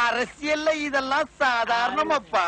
அரசியல்ல இதெல்லாம் சாதாரணமாப்பா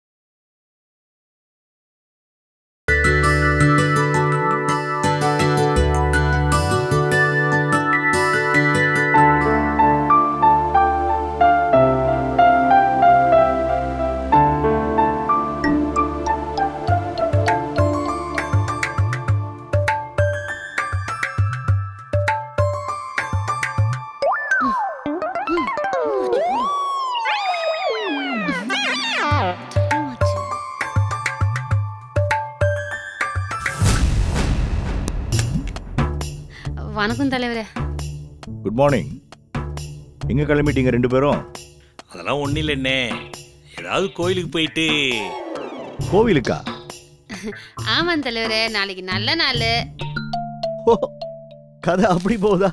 வணக்கம் தலைவரே குட் மார்னிங் எங்க கிளம்பிட்டீங்க ரெண்டு பேரும் அதெல்லாம் ஒன்றும் இல்லைண்ணே ஏதாவது கோயிலுக்கு போயிட்டு கோவிலுக்கா ஆமாம் தலைவரே நாளைக்கு நல்ல நாள் ஓ கதை அப்படி போதா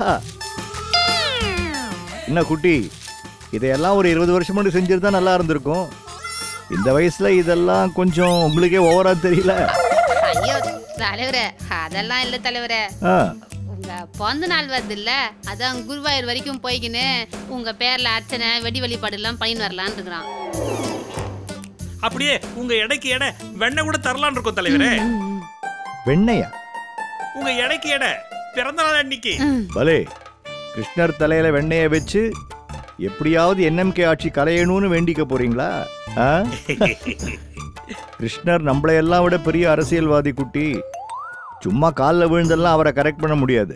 என்ன குட்டி இதையெல்லாம் ஒரு இருபது வருஷம் முன்னாடி செஞ்சிருந்தா நல்லா இருந்திருக்கும் இந்த வயசுல இதெல்லாம் கொஞ்சம் உங்களுக்கே ஓவரா தெரியல ஐயோ தலைவரே அதெல்லாம் இல்லை தலைவரே ஆ, உங்க பிறந்த நாள் வருது இல்ல அதான் குருவாயூர் வரைக்கும் போய்க்கின்னு உங்க பேர்ல அர்ச்சனை வெடி வழிபாடு எல்லாம் பண்ணின்னு வரலான்னு இருக்கிறான் அப்படியே உங்க எடைக்கு எடை வெண்ணெய் கூட தரலான்னு இருக்கோம் தலைவரே வெண்ணையா உங்க எடைக்கு எடை பிறந்த நாள் அன்னைக்கு பலே கிருஷ்ணர் தலையில வெண்ணைய வச்சு எப்படியாவது என்எம்கே ஆட்சி கலையணும்னு வேண்டிக்க போறீங்களா ஆ? கிருஷ்ணர் நம்மளை எல்லாம் விட பெரிய அரசியல்வாதி குட்டி சும்மா காலில் விழுந்தெல்லாம் அவரை கரெக்ட் பண்ண முடியாது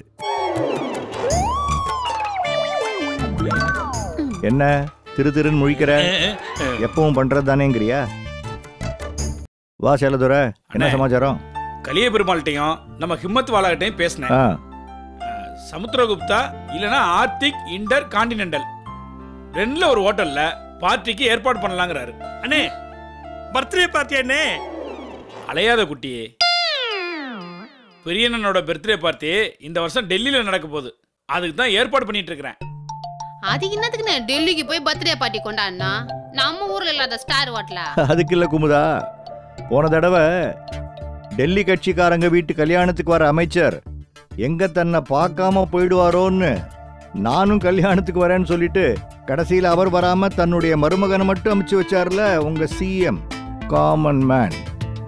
என்ன திரு திருன்னு முழிக்கிற எப்பவும் பண்றது தானேங்கிறியா வா சேலதுரை என்ன அண்ணே. சமாச்சாரம் கலிய பெருமாள்கிட்டையும் நம்ம ஹிம்மத் வாலாகிட்டையும் பேசினேன் ஆ சமுத்திரகுப்தா இல்லனா ஆர்டிக் இன்டர் கான்டினென்டல் ரெண்டுல ஒரு ஹோட்டல்ல பார்ட்டிக்கு ஏற்பாடு பண்ணலாங்கிறாரு அண்ணே பர்த்டே பார்ட்டி அண்ணே அலையாத குட்டி பெரியண்ணனோட பர்த்டே பார்ட்டி இந்த வருஷம் டெல்லியில நடக்க போகுது அதுக்கு தான் ஏற்பாடு பண்ணிட்டு இருக்கிறேன் அதுக்கு என்னத்துக்கு நான் டெல்லிக்கு போய் பர்த்டே பார்ட்டி கொண்டாடினா நம்ம ஊர்ல இல்லாத ஸ்டார் ஹோட்டலா அதுக்கு இல்ல குமுதா போன தடவை டெல்லி கட்சிக்காரங்க வீட்டு கல்யாணத்துக்கு வர அமைச்சர் எங்க தன்னை பார்க்காம போயிடுவாரோன்னு நானும் கல்யாணத்துக்கு வரேன்னு சொல்லிட்டு கடைசியில் அவர் வராம தன்னுடைய மருமகனை மட்டும் அமுச்சு வச்சார்ல உங்க சிஎம் காமன் மேன்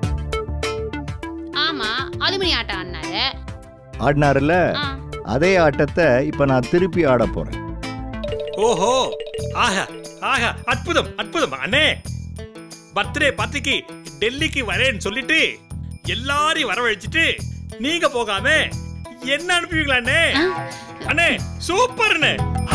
ஆமா அலுமினி ஆட்டம் ஆடினாரு ஆடினார்ல ஆ, அதே ஆட்டத்தை இப்ப நான் திருப்பி ஆட போறேன் ஓஹோ ஆஹா ஆஹா அற்புதம் அற்புதம் அண்ணே பர்த்டே பார்ட்டிக்கு டெல்லிக்கு வரேன்னு சொல்லிட்டு எல்லாரையும் வரவழைச்சிட்டு நீங்க போகாம என்ன அனுப்புவீங்களா அண்ணே அண்ணே சூப்பர் அண்ணே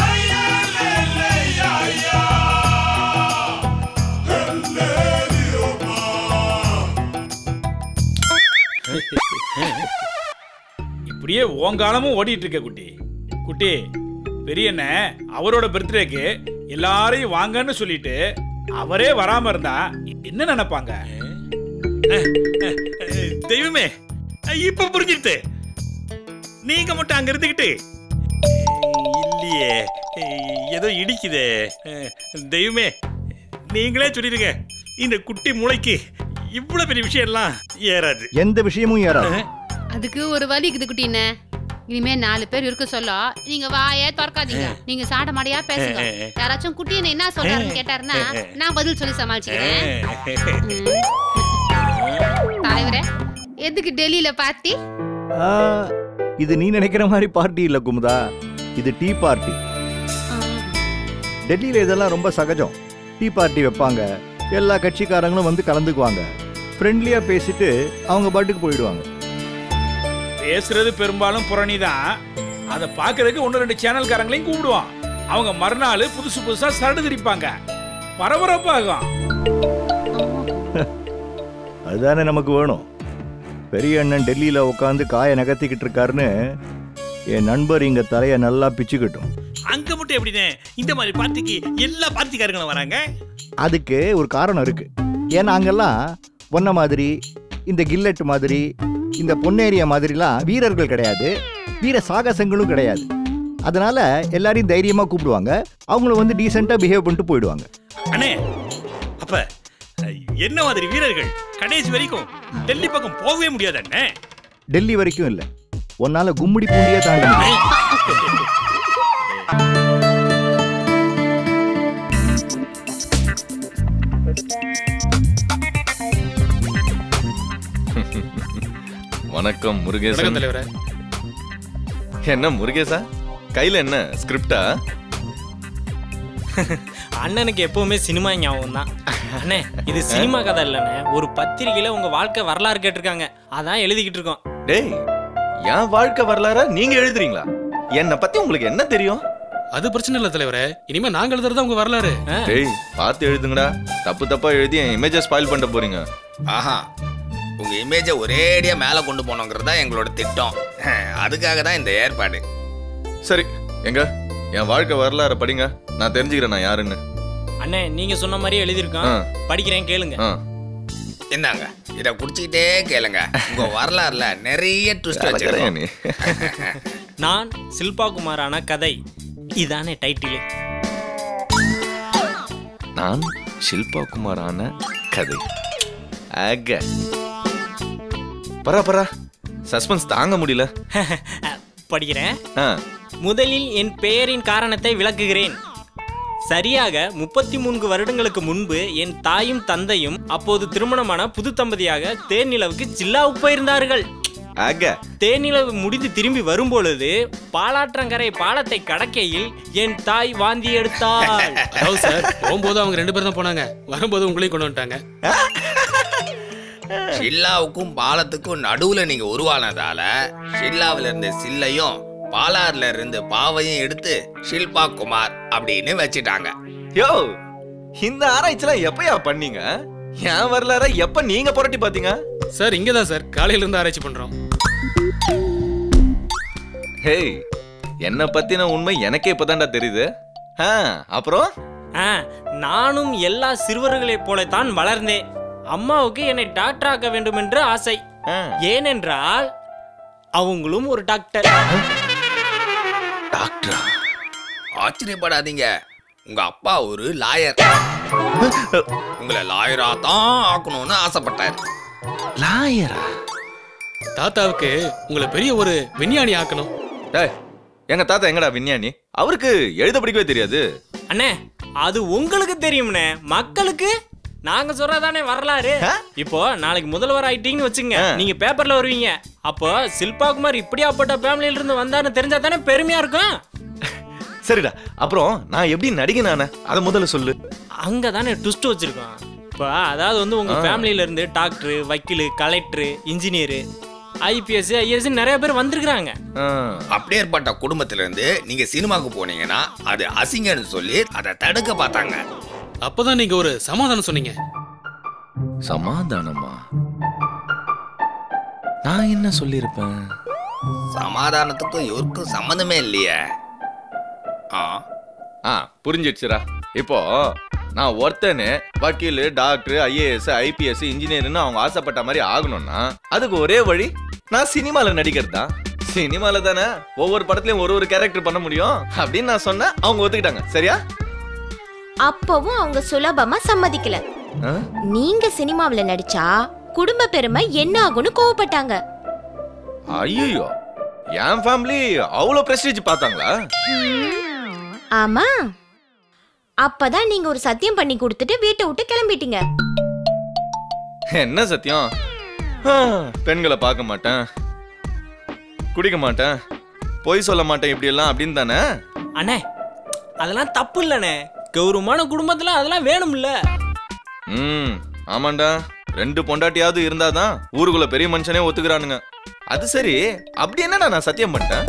இப்படியே ஓங்காலமும் ஓடிட்டு இருக்க குட்டி குட்டி பெரியண்ண அவரோட பர்த்டேக்கு எல்லாரையும் வாங்கன்னு சொல்லிட்டு அவரே வராம இருந்தா என்ன நினைப்பாங்க அஹ், தெய்வமே அஹ், இப்ப புரிஞ்சுக்கிட்டு நீங்க மட்டும் அங்க இருந்துகிட்டு அஹ், இல்லையே அஹ், ஏதோ இடிக்குதே அஹ், தெய்வமே நீங்களே சொல்லிடுங்க இந்த குட்டி மூளைக்கு இவ்வளவு பெரிய விஷயம் எல்லாம் ஏறாது எந்த விஷயமும் ஏறாது அதுக்கு ஒரு வழி இருக்குது குட்டின்னு இனிமே நாலு பேர் இருக்க சொல்ல நீங்க வாயே திறக்காதீங்க நீங்க சாட மாடையா பேசுங்க யாராச்சும் குட்டி என்ன என்ன சொல்றாருன்னு கேட்டாருன்னா நான் பதில் சொல்லி சமாளிச்சுக்கிறேன் ம். தலைவரே எதுக்கு டெல்லியில பார்ட்டி ஆ, இது நீ நினைக்கிற மாதிரி பார்ட்டி இல்ல குமுதா இது டீ பார்ட்டி டெல்லியில இதெல்லாம் ரொம்ப சகஜம் டீ பார்ட்டி வைப்பாங்க எல்லா கட்சிக்காரங்களும் வந்து கலந்துக்குவாங்க ஃப்ரெண்ட்லியா பேசிட்டு அவங்க பாட்டுக்கு போயிடுவாங்க பேசுறது பெரும்பாலும் புரணி தான் அதை பார்க்கறதுக்கு ஒன்று ரெண்டு சேனல்காரங்களையும் கூப்பிடுவான் அவங்க மறுநாள் புதுசு புதுசா சரடு திரிப்பாங்க பரபரப்பாகும் அதுதானே நமக்கு வேணும் பெரிய அண்ணன் டெல்லியில உட்காந்து காயை நகர்த்திக்கிட்டு இருக்காருன்னு என் நண்பர் இங்க தலைய நல்லா பிச்சுக்கட்டும் அங்க மட்டும் எப்படினே இந்த மாதிரி பார்ட்டிக்கு எல்லா பார்ட்டிக்காரங்களும் வராங்க அதுக்கு ஒரு காரணம் இருக்கு ஏன்னா அங்கெல்லாம் பொன்ன மாதிரி இந்த கில்லட் மாதிரி இந்த பொன்னேரியா மாதிரிலாம் வீரர்கள் கிடையாது வீர சாகசங்களும் கிடையாது அதனால எல்லாரையும் தைரியமா கூப்பிடுவாங்க அவங்கள வந்து டீசெண்டா பிஹேவ் பண்ணிட்டு போயிடுவாங்க அண்ணே அப்ப அஹ், என்ன மாதிரி வீரர்கள் கடைசி வரைக்கும் டெல்லி பக்கம் போகவே முடியாது அண்ணே டெல்லி வரைக்கும் இல்ல உன்னால கும்மிடி பூண்டியே தாண்ட முடியும் வணக்கம் வணக்கம் முருகேசன் தலைவரே என்ன முருகேசா கையில என்ன ஸ்கிரிப்டா அண்ணனுக்கு எப்பவுமே சினிமா ஞாபகம் தான் அண்ணே இது சினிமா கதை இல்லைண்ணே ஒரு பத்திரிகையில உங்க வாழ்க்கை வரலாறு கேட்டிருக்காங்க அதான் எழுதிக்கிட்டு இருக்கோம் டேய் என் வாழ்க்கை வரலாறா நீங்க எழுதுறீங்களா என்னை பத்தி உங்களுக்கு என்ன தெரியும் அது பிரச்சனை இல்ல தலைவரே இனிமே நாங்க எழுதுறது உங்க வரலாறு ஆ, டேய் பார்த்து எழுதுங்கடா தப்பு தப்பா எழுதி என் இமேஜை ஸ்பாயில் பண்ணிட்டு போறீங்க ஆஹா உங்க இமேஜை ஒரேடியா மேல கொண்டு போனோங்கிறது தான் எங்களோட திட்டம் அதுக்காக தான் இந்த ஏற்பாடு சரி எங்க என் வாழ்க்கை வரலாற படிங்க நான் தெரிஞ்சுக்கிறேன் நான் யாருன்னு அண்ணே நீங்க சொன்ன மாதிரியே எழுதியிருக்கோம் ஆ. படிக்கிறேன் கேளுங்க ஆ என்னங்க இத குடிச்சிக்கிட்டே கேளுங்க உங்க வரலாறுல நிறைய ட்விஸ்ட் வச்சிருக்கோம் நீ நான் சில்பா குமாரான கதை இதானே டைட்டில் நான் ஷில்பா குமாரான கதை ஆக பரா பரா சஸ்பென்ஸ் தாங்க முடியல படிக்கிறேன் ஆ முதலில் என் பெயரின் காரணத்தை விளக்குகிறேன் சரியாக முப்பத்தி மூன்று வருடங்களுக்கு முன்பு என் தாயும் தந்தையும் அப்போது திருமணமான புது தம்பதியாக தேனிலவுக்கு சில்லாவுக்கு போயிருந்தார்கள் ஆக தேனிலவு முடிந்து திரும்பி வரும்பொழுது பாலாற்றங்கரை பாலத்தை கடக்கையில் என் தாய் வாந்தி எடுத்தாள் அதாவது சார் போகும்போது அவங்க ரெண்டு பேரும் தான் போனாங்க வரும்போது உங்களையும் கொண்டு வந்துட்டாங்க ஷில்லாவுக்கும் பாலத்துக்கும் நடுவுல நீங்க உருவானதால ஷில்லாவில இருந்த சில்லையும் பாலாறுல இருந்து பாவையும் எடுத்து ஷில்பா குமார் அப்படின்னு வச்சிட்டாங்க யோ இந்த ஆராய்ச்சிலாம் எப்பயா பண்ணீங்க என் வரலாற எப்ப நீங்க புரட்டி பாத்தீங்க சார் இங்க தான் சார் காலையில இருந்து ஆராய்ச்சி பண்றோம் ஹேய் என்ன பத்தின உண்மை எனக்கே இப்பதான்டா தெரியுது ஆ அப்புறம் ஆ, நானும் எல்லா சிறுவர்களைப் போலத்தான் வளர்ந்தேன் அம்மாவுக்கு என்னை டாக்டர் ஆக்க வேண்டும் என்று ஆசை ஆ, ஏனென்றால் அவங்களும் ஒரு டாக்டர் டாக்டரா ஆச்சரியப்படாதீங்க உங்க அப்பா ஒரு லாயர் உங்களை லாயரா தான் ஆக்கணும்னு ஆசைப்பட்டாரு லாயரா தாத்தாவுக்கு உங்களை பெரிய ஒரு விஞ்ஞானி ஆக்கணும் டேய் எங்க தாத்தா எங்கடா விஞ்ஞானி அவருக்கு எழுத படிக்கவே தெரியாது அண்ணே அது உங்களுக்கு தெரியும்ண்ணே மக்களுக்கு நாங்க சொல்றதானே வரலாறு ஆ? இப்போ நாளைக்கு முதல்வர் ஆயிட்டீங்கன்னு வச்சுங்க ஆ. நீங்க பேப்பர்ல வருவீங்க அப்போ சில்பா குமார் இப்படியாப்பட்ட ஃபேமிலியில இருந்து வந்தாருன்னு தெரிஞ்சா தானே பெருமையா இருக்கும் சரிடா அப்புறம் நான் எப்படி நடிகை நானே அதை முதல்ல சொல்லு அங்க தானே ட்விஸ்ட் வச்சிருக்கோம் இப்போ அதாவது வந்து உங்க ஆ. ஃபேமிலியில இருந்து டாக்டர் வக்கீல் கலெக்டர் இன்ஜினியர் ஐபிஎஸ் ஐஏஎஸ் நிறைய பேர் வந்திருக்கிறாங்க ஆ, அப்படியேற்பட்ட குடும்பத்துல இருந்து நீங்க சினிமாக்கு போனீங்கன்னா அது அசிங்கன்னு சொல்லி அதை தடுக்க பார்த்தாங்க அப்பதான் நீங்க ஒரு சமாதானம் சொன்னீங்க சமாதானமா நான் என்ன சொல்லியிருப்பேன் சமாதானத்துக்கும் இவருக்கும் சம்மந்தமே இல்லையே ஆ ஆ புரிஞ்சிடுச்சுடா இப்போ நான் ஒருத்தனு வக்கீல் டாக்டர் ஐஏஎஸ் ஐபிஎஸ் இன்ஜினியர்னு அவங்க ஆசைப்பட்ட மாதிரி ஆகணும்னா அதுக்கு ஒரே வழி நான் சினிமால நடிக்கிறது தான் சினிமால தானே ஒவ்வொரு படத்துலயும் ஒரு ஒரு கேரக்டர் பண்ண முடியும் அப்படின்னு நான் சொன்னேன் அவங்க ஒத்துக்கிட்டாங்க சரியா அப்பவும் அவங்க சுலபமா சம்மதிக்கல ஆ? நீங்க சினிமாவுல நடிச்சா குடும்ப பெருமை என்ன ஆகும்னு கோவப்பட்டாங்க ஐயோ என் ஃபேமிலி அவ்வளோ பிரஸ்டீஜ் பார்த்தாங்களா ஆமா அப்பதான் நீங்க ஒரு சத்தியம் பண்ணி கொடுத்துட்டு வீட்டை விட்டு கிளம்பிட்டீங்க என்ன சத்தியம் ஆ, பெண்களை பார்க்க மாட்டேன் குடிக்க மாட்டேன் பொய் சொல்ல மாட்டேன் இப்படி எல்லாம் அப்படின்னு தானே அண்ணே அதெல்லாம் தப்பு இல்லண்ணே கௌரவமான குடும்பத்துல அதெல்லாம் வேணும்ல ம் ஆமாண்டா ரெண்டு பொண்டாட்டியாவது இருந்தாதான் ஊருக்குள்ள பெரிய மனுஷனே ஒத்துக்கிறானுங்க அது சரி அப்படி என்னடா நான் சத்தியம் பண்ணிட்டேன்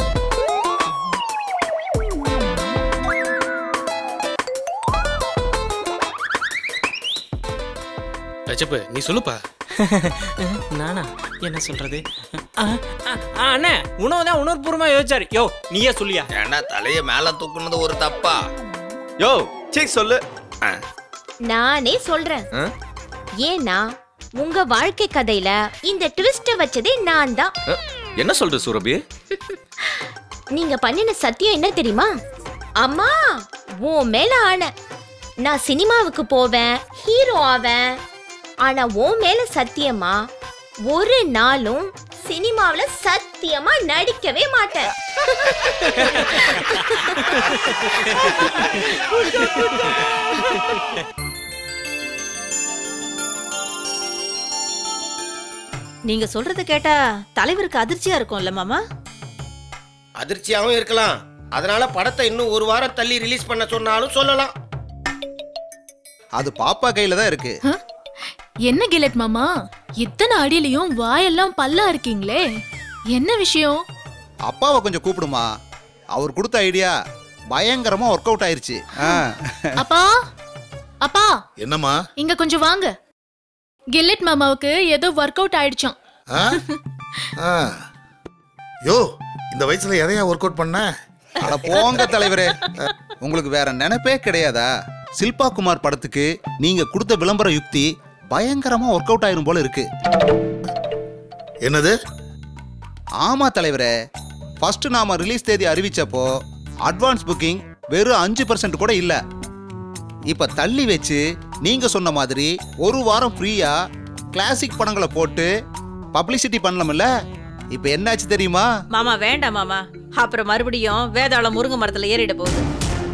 ரச்சப்பு நீ சொல்லுப்பா நானா என்ன சொல்றது ஆ, ஆ, ஆ, அண்ணே உணவு தான் உணர்வுபூர்வமா யோசிச்சாரு யோ நீயே சொல்லியா ஏன்னா தலைய மேல தூக்குனது ஒரு தப்பா யோ சீ சொல்லு ஆ, நானே சொல்றேன் ஆ? ஏன்னா உங்க வாழ்க்கை கதையில இந்த ட்விஸ்ட வச்சதே நான் தான் அ, என்ன சொல்ற சூரபி நீங்க பண்ணின சத்தியம் என்ன தெரியுமா அம்மா உன் மேல ஆன நான் சினிமாவுக்கு போவேன் ஹீரோ ஆவேன் ஆனா உன் மேல சத்தியமா ஒரு நாளும் சினிமாவுல சத்தியமா நடிக்கவே மாட்டேன் நீங்க சொல்றத கேட்டா தலைவருக்கு அதிர்ச்சியா இருக்கும்ல மாமா அதிர்ச்சியாவும் இருக்கலாம் அதனால படத்தை இன்னும் ஒரு வாரம் தள்ளி ரிலீஸ் பண்ண சொன்னாலும் சொல்லலாம் அது பாப்பா கையில தான் இருக்கு என்ன கிலட் மாமா இத்தனை அடியிலையும் வாயெல்லாம் பல்லா இருக்கீங்களே என்ன விஷயம் அப்பாவை கொஞ்சம் கூப்பிடுமா அவர் கொடுத்த ஐடியா பயங்கரமா ஒர்க் அவுட் ஆயிருச்சு ஆ. அப்பா அப்பா என்னம்மா இங்க கொஞ்சம் வாங்க கில்லட் மாமாவுக்கு ஏதோ ஒர்க் அவுட் ஆயிடுச்சாம் ஆ? ஆ. யோ இந்த வயசுல எதையா ஒர்க் அவுட் பண்ண அட போங்க தலைவரே உங்களுக்கு வேற நினைப்பே கிடையாதா சில்பா குமார் படத்துக்கு நீங்க கொடுத்த விளம்பர யுக்தி பயங்கரமா ஒர்க் அவுட் ஆயிரும் போல இருக்கு என்னது ஆமா தலைவரே ஃபர்ஸ்ட் நாம ரிலீஸ் தேதி அறிவிச்சப்போ அட்வான்ஸ் புக்கிங் வெறும் அஞ்சு பர்சன்ட் கூட இல்ல இப்ப தள்ளி வச்சு நீங்க சொன்ன மாதிரி ஒரு வாரம் ஃப்ரீயா கிளாசிக் படங்களை போட்டு பப்ளிசிட்டி பண்ணலாம்ல இப்ப என்னாச்சு தெரியுமா மாமா வேண்டாம் மாமா அப்புறம் மறுபடியும் வேதாளம் முருங்கை மரத்துல ஏறிட போகுது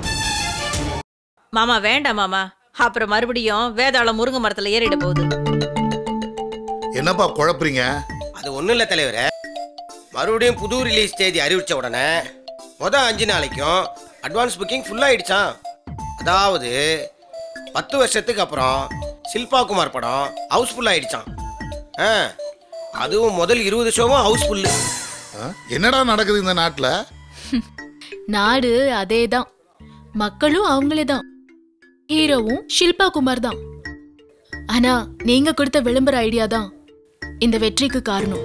மாமா வேண்டாம் மாமா அப்புறம் மறுபடியும் வேதாளம் முருங்கை மரத்துல ஏறிட போகுது என்னப்பா குழப்புறீங்க அது ஒண்ணும் இல்ல தலைவரே மறுபடியும் புது ரிலீஸ் தேதி அறிவிச்ச உடனே மொதல் அஞ்சு நாளைக்கும் அட்வான்ஸ் புக்கிங் ஃபுல் ஆயிடுச்சான் அதாவது பத்து வருஷத்துக்கு அப்புறம் சில்பா குமார் படம் ஹவுஸ்ஃபுல் ஆயிடுச்சான் ஆ அதுவும் முதல் இருபது ஷோவும் ஹவுஸ்ஃபுல்லு என்னடா நடக்குது இந்த நாட்டுல நாடு அதேதான் மக்களும் அவங்களே தான் ஹீரோவும் ஷில்பா குமார் தான் ஆனா நீங்க கொடுத்த விளம்பர ஐடியா தான் இந்த வெற்றிக்கு காரணம்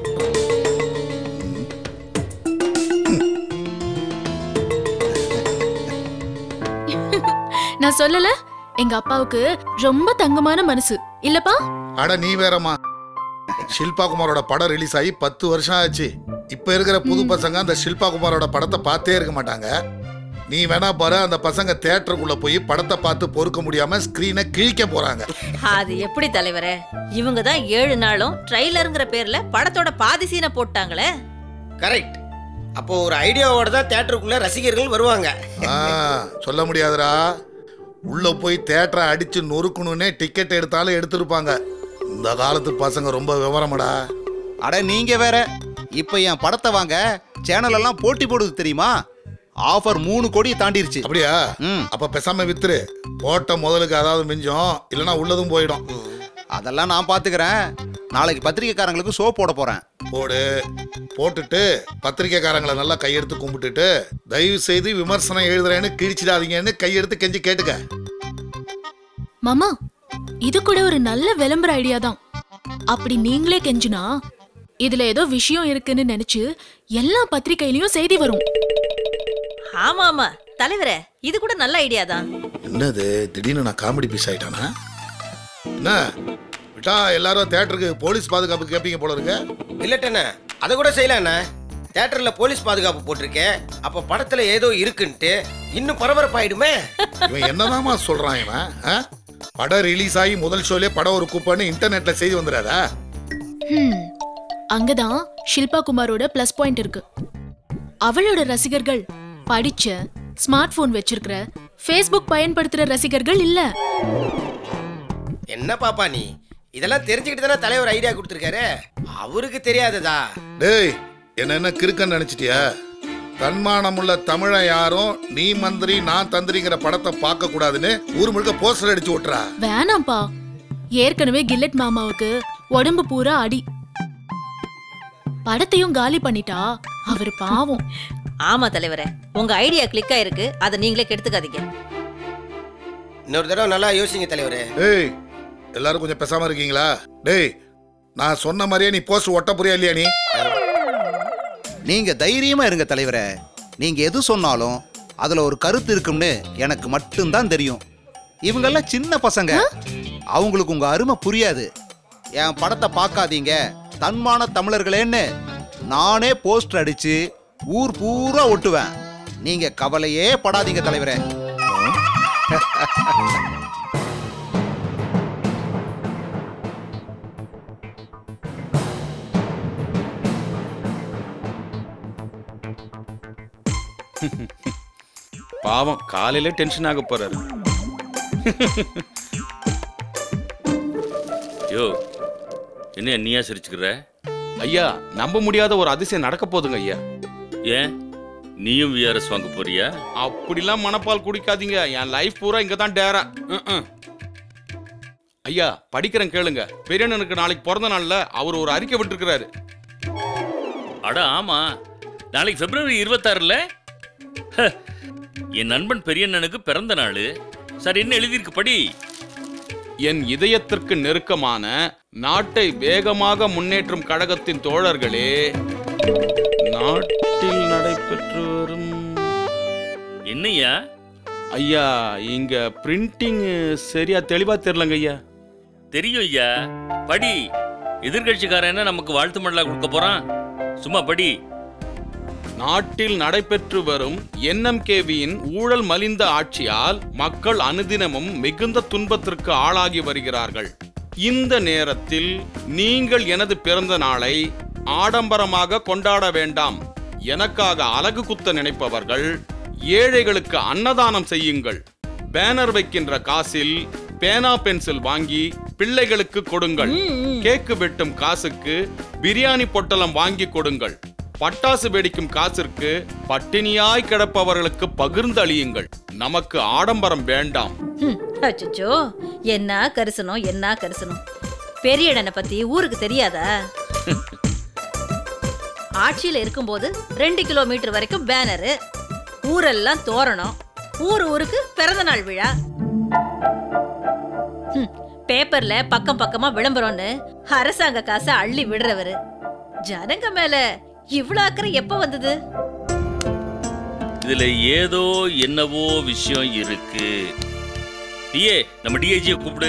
நான் சொல்லல எங்க அப்பாவுக்கு ரொம்ப தங்கமான மனசு இல்லப்பா அட நீ வேறம்மா ஷில்பா குமாரோட படம் ரிலீஸ் ஆகி பத்து வருஷம் ஆச்சு இப்ப இருக்கிற புது பசங்க அந்த ஷில்பா குமாரோட படத்தை பார்த்தே இருக்க மாட்டாங்க நீ வேணா பாரு அந்த பசங்க தியேட்டருக்குள்ள போய் படத்தை பார்த்து பொறுக்க முடியாம ஸ்கிரீனை கிழிக்க போறாங்க அது எப்படி தலைவரே இவங்க தான் ஏழு நாளும் ட்ரைலருங்கிற பேர்ல படத்தோட பாதி சீனை போட்டாங்களே கரெக்ட் அப்போ ஒரு ஐடியாவோட தான் தேட்டருக்குள்ள ரசிகர்கள் வருவாங்க ஆ, சொல்ல முடியாதுடா உள்ள போய் தேட்டரை அடிச்சு நொறுக்கணும்னே டிக்கெட் எடுத்தாலும் எடுத்திருப்பாங்க இந்த காலத்து பசங்க ரொம்ப விவரமடா அட நீங்க வேற இப்ப என் படத்தை வாங்க சேனல் எல்லாம் போட்டி போடுது தெரியுமா ஆஃபர் மூணு கோடியை தாண்டிருச்சு அப்படியா ம் அப்ப பேசாம வித்துரு போட்ட முதலுக்கு அதாவது மிஞ்சம் இல்லைன்னா உள்ளதும் போயிடும் அதெல்லாம் நான் பாத்துக்கிறேன் நாளைக்கு பத்திரிக்கைக்காரங்களுக்கு ஷோ போட போறேன் போடு போட்டுட்டு பத்திரிக்கைக்காரங்களை நல்லா கையெடுத்து கும்பிட்டுட்டு தயவு செய்து விமர்சனம் எழுதுறேன்னு கிழிச்சிடாதீங்கன்னு கையெடுத்து கெஞ்சி கேட்டுக்க மாமா இது கூட ஒரு நல்ல விளம்பர ஐடியா தான் அப்படி நீங்களே கெஞ்சுனா இதுல ஏதோ விஷயம் இருக்குன்னு நினைச்சு எல்லா பத்திரிக்கையிலயும் செய்தி வரும் ஆமா ஆமா தலைவரே இது கூட நல்ல ஐடியா தான் என்னது திடீர்னு நான் காமெடி பீஸ் ஆயிட்டானா என்ன விட்டா எல்லாரும் தேட்டருக்கு போலீஸ் பாதுகாப்பு கேட்பீங்க போல இருக்கு இல்லட்டண்ணே அதை கூட செய்யலாண்ணே தேட்டர்ல போலீஸ் பாதுகாப்பு போட்டிருக்கேன் அப்ப படத்துல ஏதோ இருக்குன்ட்டு இன்னும் பரபரப்பாயிடுமே இவன் என்னதாம்மா சொல்றான் இவன் ஆ? படம் ரிலீஸ் ஆகி முதல் ஷோலே படம் ஒரு குப்பைன்னு இன்டர்நெட்ல செய்தி வந்துடாதா ஹம், அங்கதான் ஷில்பா குமாரோட ப்ளஸ் பாயிண்ட் இருக்கு அவளோட ரசிகர்கள் படிச்ச ஸ்மார்ட் போன் வச்சிருக்கிற ஃபேஸ்புக் பயன்படுத்துற ரசிகர்கள் இல்ல என்ன பாப்பா நீ இதெல்லாம் தெரிஞ்சுக்கிட்டு தானே தலைவர் ஐடியா கொடுத்துருக்காரு அவருக்கு தெரியாததா டேய் என்ன என்ன கிறுக்கன்னு நினைச்சிட்டியா தன்மானமுள்ள தமிழன் யாரும் நீ மந்திரி நான் தந்திரிங்கிற படத்தை பார்க்க கூடாதுன்னு ஊர் முழுக்க போஸ்டர் அடிச்சு விட்டுறா வேணாம்ப்பா ஏற்கனவே கில்லட் மாமாவுக்கு உடம்பு பூரா அடி படத்தையும் காலி பண்ணிட்டா அவர் பாவம் ஆமா தலைவரே உங்க ஐடியா கிளிக் ஆயிருக்கு அதை நீங்களே கெடுத்துக்காதீங்க இன்னொரு தடவை நல்லா யோசிங்க தலைவரே ஏய் எல்லாரும் கொஞ்சம் பேசாம இருக்கீங்களா டேய் நான் சொன்ன மாதிரியே நீ போஸ்ட் ஒட்ட புரியா இல்லையா நீ நீங்க தைரியமா இருங்க தலைவரே நீங்க எது சொன்னாலும் அதுல ஒரு கருத்து இருக்கும்னு எனக்கு மட்டும்தான் தெரியும் இவங்கெல்லாம் சின்ன பசங்க அவங்களுக்கு உங்க அருமை புரியாது என் படத்தை பார்க்காதீங்க தன்மான தமிழர்களேன்னு நானே போஸ்டர் அடிச்சு ஊர் பூரா ஒட்டுவேன் நீங்க கவலையே படாதீங்க தலைவரே பாவம் காலையில டென்ஷன் ஆக போறாரு யோ என்ன நீயா சிரிச்சுக்கிற ஐயா நம்ப முடியாத ஒரு அதிசயம் நடக்க போதுங்க ஐயா ஏன் நீயும் விஆர்எஸ் வாங்க போறியா அப்படிலாம் மனப்பால் குடிக்காதீங்க என் லைஃப் பூரா இங்க தான் டேரா ம்ம். ஐயா படிக்கிறேன் கேளுங்க பெரியண்ணனுக்கு நாளைக்கு பிறந்த நாள்ல அவர் ஒரு அறிக்கை விட்டுருக்கிறாரு அட ஆமா நாளைக்கு பிப்ரவரி இருபத்தாறுல என் நண்பன் பெரியண்ணனுக்கு பிறந்த நாள் சார் என்ன எழுதியிருக்கு படி என் இதயத்திற்கு நெருக்கமான நாட்டை வேகமாக முன்னேற்றும் கழகத்தின் தோழர்களே நாட்டில் நடைபெற்று வரும் என்னையா ஐயா இங்க பிரிண்டிங் சரியா தெளிவா தெரியலங்க ஐயா தெரியும் ஐயா படி எதிர்கட்சிக்காரன் என்ன நமக்கு வாழ்த்து மடலா கொடுக்க போறான் சும்மா படி நாட்டில் நடைபெற்று வரும் என்எம்கேவியின் ஊழல் மலிந்த ஆட்சியால் மக்கள் அனுதினமும் மிகுந்த துன்பத்திற்கு ஆளாகி வருகிறார்கள் இந்த நேரத்தில் நீங்கள் எனது பிறந்த நாளை ஆடம்பரமாக கொண்டாட வேண்டாம் எனக்காக அழகு குத்த நினைப்பவர்கள் ஏழைகளுக்கு அன்னதானம் செய்யுங்கள் பேனர் வைக்கின்ற காசில் பேனா பென்சில் வாங்கி பிள்ளைகளுக்கு கொடுங்கள் கேக்கு வெட்டும் காசுக்கு பிரியாணி பொட்டலம் வாங்கி கொடுங்கள் பட்டாசு வெடிக்கும் காசிற்கு பட்டினியாய் கிடப்பவர்களுக்கு பகிர்ந்து அழியுங்கள் நமக்கு ஆடம்பரம் வேண்டாம் அச்சோ என்ன கரிசனம் என்ன கரிசனம் பெரியடனை பத்தி ஊருக்கு தெரியாதா ஆட்சியில இருக்கும்போது ரெண்டு கிலோமீட்டர் வரைக்கும் பேனரு ஊரெல்லாம் தோரணம் ஊர் ஊருக்கு பிறந்த நாள் விழா ஹம், பேப்பர்ல பக்கம் பக்கமா விளம்பரம்னு அரசாங்க காசை அள்ளி விடுறவரு ஜனங்க மேல இவ்ளோ அக்கறை எப்ப வந்தது இதுல ஏதோ என்னவோ விஷயம் இருக்கு டிஏ நம்ம டிஐஜியை கூப்பிடு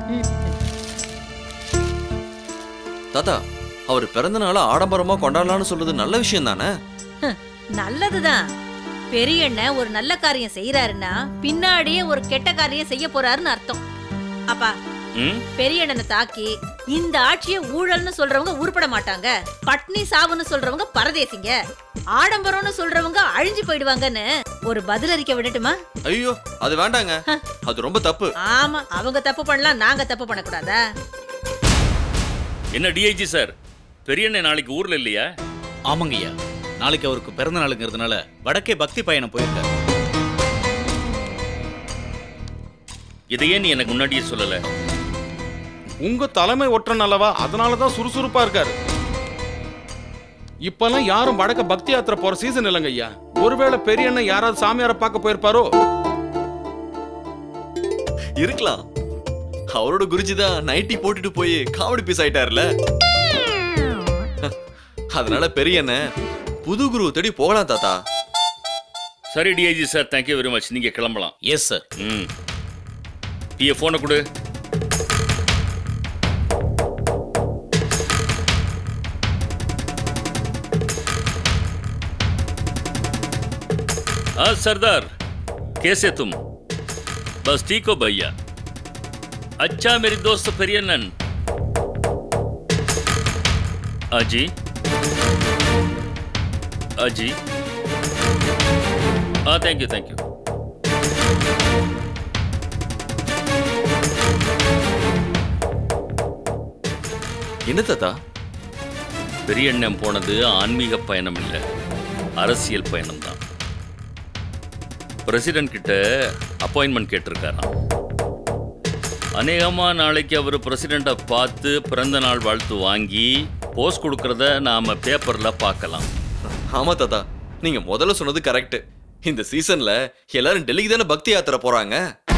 தாத்தா அவர் பிறந்த நாளை ஆடம்பரமா கொண்டாடலாம்னு சொல்றது நல்ல விஷயம் தானே ஹம், நல்லதுதான் பெரியண்ணன் ஒரு நல்ல காரியம் செய்யறாருன்னா பின்னாடியே ஒரு கெட்ட காரியம் செய்ய போறாருன்னு அர்த்தம் அப்பா ம் பெரியண்ணனை தாக்கி இந்த ஆட்சியை ஊழல்னு சொல்றவங்க உருப்பட மாட்டாங்க பட்னி சாவுன்னு சொல்றவங்க பரதேசிங்க ஆடம்பரம்னு சொல்றவங்க அழிஞ்சு போயிடுவாங்கன்னு ஒரு பதில் அறிக்கை விடட்டுமா ஐயோ அது வேண்டாங்க அது ரொம்ப தப்பு ஆமா அவங்க தப்பு பண்ணலாம் நாங்க தப்பு பண்ணக்கூடாதா என்ன டிஐஜி சார் பெரியண்ணே நாளைக்கு ஊர்ல இல்லையா ஆமாங்கய்யா நாளைக்கு அவருக்கு பிறந்த நாளுங்கிறதுனால வடக்கே பக்தி பயணம் போயிருக்காரு இதையே நீ எனக்கு முன்னாடியே சொல்லல உங்க தலைமை ஒற்றன் அல்லவா அதனாலதான் சுறுசுறுப்பா இருக்காரு இப்பெல்லாம் யாரும் வடக்க பக்தி யாத்திரை போற சீசன் இல்லைங்க ஐயா ஒருவேளை பெரிய அண்ணன் யாராவது சாமியாரை பார்க்க போயிருப்பாரோ இருக்கலாம் அவரோட குருஜி தான் நைட்டி போட்டுட்டு போய் காமெடி பீஸ் ஆயிட்டாருல அதனால பெரிய அண்ணன் புது குரு தேடி போகலாம் தாத்தா சரி DIG sir thank you very much நீங்க கிளம்பலாம் எஸ் சார் ம் பிஏ போனை கொடு हाँ सरदार कैसे तुम बस ठीक हो भैया अच्छा मेरी दोस्त पेरियनन अजी अजी हाँ थैंक यू थैंक यू என்ன தாத்தா பெரிய எண்ணம் போனது ஆன்மீக பயணம் இல்லை அரசியல் பயணம் தான் பிரசிடென்ட் கிட்ட அப்பாயின்மெண்ட் கேட்டிருக்காராம் அநேகமா நாளைக்கு அவர் பிரசிடெண்ட்டை பார்த்து பிறந்த நாள் வாழ்த்து வாங்கி போஸ்ட் கொடுக்கறத நாம பேப்பர்ல பார்க்கலாம் ஆமா தாத்தா நீங்க முதல்ல சொன்னது கரெக்ட் இந்த சீசன்ல எல்லாரும் டெல்லிக்கு தானே பக்தி யாத்திரை போறாங்க